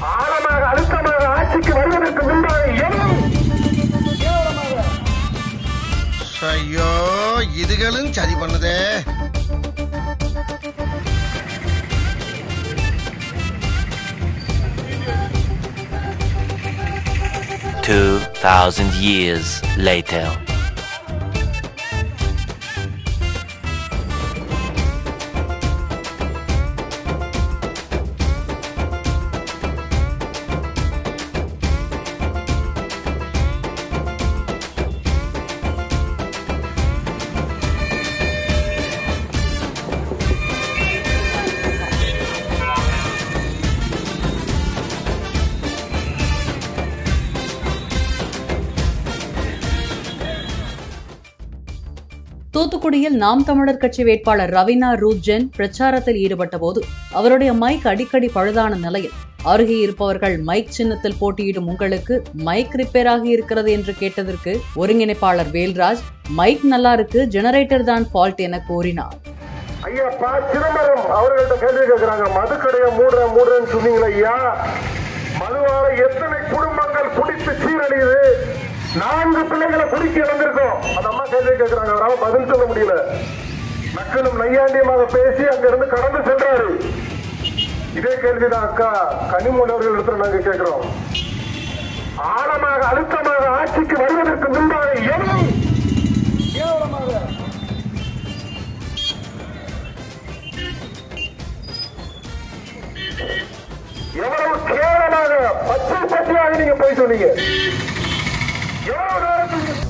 ஆழமாக அழுத்தமாக ஆட்சிக்கு வருவதற்கு முன்பாக எவ்வளவு ஐயோ இதுகளும் சரி பண்ணுதே Two thousand years later. தூத்துக்குடியில் நாம் தமிழர் கட்சி வேட்பாளர் ரவீனா ரூத் ஜென் பிரச்சாரத்தில் ஈடுபட்ட போது அவருடைய மைக் அடிக்கடி பழுதான நிலையில் அருகே இருப்பவர்கள் மைக் சின்னத்தில் போட்டியிடும் உங்களுக்கு மைக் ரிப்பேர் ஆகி இருக்கிறது என்று கேட்டதற்கு ஒருங்கிணைப்பாளர் வேல்ராஜ் மைக் நல்லா இருக்கு ஜெனரேட்டர் தான் ஃபால்ட் என கூறினார் ஐயா பா சிதம்பரம் அவர்கள்ட்ட கேள்வி கேட்கிறாங்க மதுக்கடையை மூடுற மூடுறேன்னு சொன்னீங்களா ஐயா மதுவால எத்தனை குடும்பங்கள் குடித்து சீரழியுது நான்கு பிள்ளைகளை குடிக்க இழந்திருக்கோம் அந்த அம்மா கேள்வி கேட்கிறாங்க அவரால பதில் சொல்ல முடியல நக்கலும் நையாண்டியமாக பேசி அங்கிருந்து கடந்து சென்றாரு இதே கேள்விதான் அக்கா கனிமொழி அவர்கள் இடத்துல நாங்க கேட்கிறோம் ஆழமாக அழுத்தமாக ஆட்சிக்கு வருவதற்கு முன்பாக எவ்வளவு கேவலமாக எவ்வளவு கேவலமாக பச்சை பச்சையாக நீங்க போய் சொன்னீங்க எவ்வளவு நேரத்துக்கு